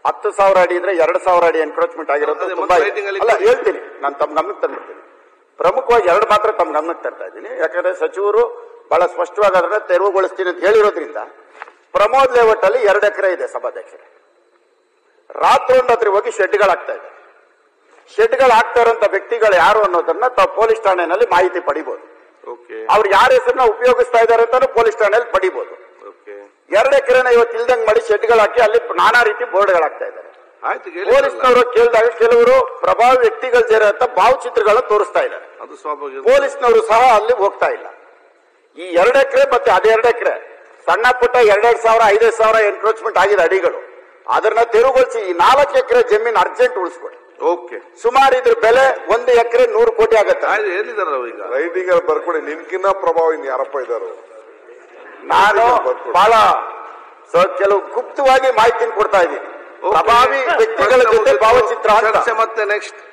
ಹತ್ತು ಸಾವಿರ ಅಡಿ ಇದ್ರೆ ಎರಡು ಸಾವಿರ ಅಡಿ ಎನ್ಕ್ರೋಚ್ಮೆಂಟ್ ಆಗಿರೋದು ಅದೇ ತುಂಬಾ ಮತ್ತೆ ಇದೆ. writing ಅಲ್ಲಿ ಅಲ್ಲ ಕೊಡಿ. ಹೇಳ್ತೀನಿ ನಾನು ತಮ್ಮ ಗಮನಕ್ಕೆ ತಂದ್ಬಿಡ್ತೀನಿ ಪ್ರಮುಖವಾಗಿ ಎರಡು ಮಾತ್ರ ತಮ್ಮ ಗಮನಕ್ಕೆ ತರ್ತಾ ಇದ್ದೀನಿ ಯಾಕಂದ್ರೆ ಸಚಿವರು ಬಹಳ ಸ್ಪಷ್ಟವಾಗಿ ಅದನ್ನ ತೆರವುಗೊಳಿಸ್ತೀನಿ ಅಂತ ಹೇಳಿರೋದ್ರಿಂದ ಪ್ರಮೋದ್ ಲೇಔಟ್ ಅಲ್ಲಿ ಎರಡು ಎಕರೆ ಇದೆ ಸಭಾಧ್ಯಕ್ಷರೇ ರಾತ್ರೊಂದು ಹತ್ರ ಹೋಗಿ ಶೆಡ್ಗಳಾಗ್ತಾ ಇದೆ ಶೆಡ್ಗಳು ಹಾಕ್ತಾ ಇರುವಂತ ವ್ಯಕ್ತಿಗಳು ಯಾರು ಅನ್ನೋದನ್ನ ತಾವು ಪೊಲೀಸ್ ಠಾಣೆಯಲ್ಲಿ ಮಾಹಿತಿ ಪಡಿಬಹುದು ಓಕೆ ಅವ್ರು ಯಾರ ಹೆಸರನ್ನ ಉಪಯೋಗಿಸ್ತಾ ಇದ್ದಾರೆ ಅಂತಾನು ಪೊಲೀಸ್ ಠಾಣೆಯಲ್ಲಿ ಪಡಿಬಹುದು ಓಕೆ ಎರಡು ಎಕರೆನ ಇವತ್ತು ಇಲ್ದಂಗ್ ಮಾಡಿ ಶೆಡ್ಗಳು ಹಾಕಿ ಅಲ್ಲಿ ನಾನಾ ರೀತಿ ಬೋರ್ಡ್ಗಳಾಗ್ತಾ ಇದ್ದಾರೆ ಆಯ್ತು ಕೇಳಿ ಪೊಲೀಸ್ನವರು ಕೇಳಿದಾಗ ಕೆಲವರು ಪ್ರಭಾವಿ ವ್ಯಕ್ತಿಗಳು ಸೇರಂತ ಭಾವಚಿತ್ರಗಳನ್ನ ತೋರಿಸ್ತಾ ಇದ್ದಾರೆ ಅದು ಸ್ವಾಭಾವಿಕ ಪೊಲೀಸ್ನವರು ಸಹ ಅಲ್ಲಿ ಹೋಗ್ತಾ ಇಲ್ಲ ಈ ಎರಡು ಎಕರೆ ಮತ್ತೆ ಅದೆರಡು ಎಕರೆ ಸಣ್ಣ ಪುಟ್ಟ ಎರಡೆರಡು ಸಾವಿರ ಐದೈದು ಸಾವಿರ ಎನ್ಕ್ರೋಚ್ಮೆಂಟ್ ಆಗಿದೆ ಅಡಿಗಳು ಅದನ್ನ ತೆರವುಗೊಳಿಸಿ ಈ ನಾಲ್ಕು ಎಕರೆ ಜಮೀನು ಅರ್ಜೆಂಟ್ ಉಳಿಸ್ಕೊಡಿ ಓಕೆ ಸುಮಾರು ಇದ್ರ ಬೆಲೆ ಒಂದು ಎಕರೆ ನೂರು ಕೋಟಿ ಆಗತ್ತೆ ಆಯ್ತು ಏನಿದಾರ ಈಗ ರೈಟಿಂಗ್ ಅಲ್ಲಿ ಬರ್ಕೊಡಿ ನಿನ್ಕಿನ್ನ ಪ್ರಭಾವ ಇನ್ ಯಾರಪ್ಪ ಇದಾರು ನಾನು ಬಹಳ ಸ- ಕೆಲವು ಗುಪ್ತವಾಗಿ ಮಾಹಿತಿ ಕೊಡ್ತಾ ಇದ್ದೀನಿ ಪ್ರಭಾವಿ ವ್ಯಕ್ತಿಗಳ ಜೊತೆ ಭಾವಚಿತ್ರ ಅಂತ ಚರ್ಚೆ ಮತ್ತೆ ನೆಕ್ಸ್ಟ್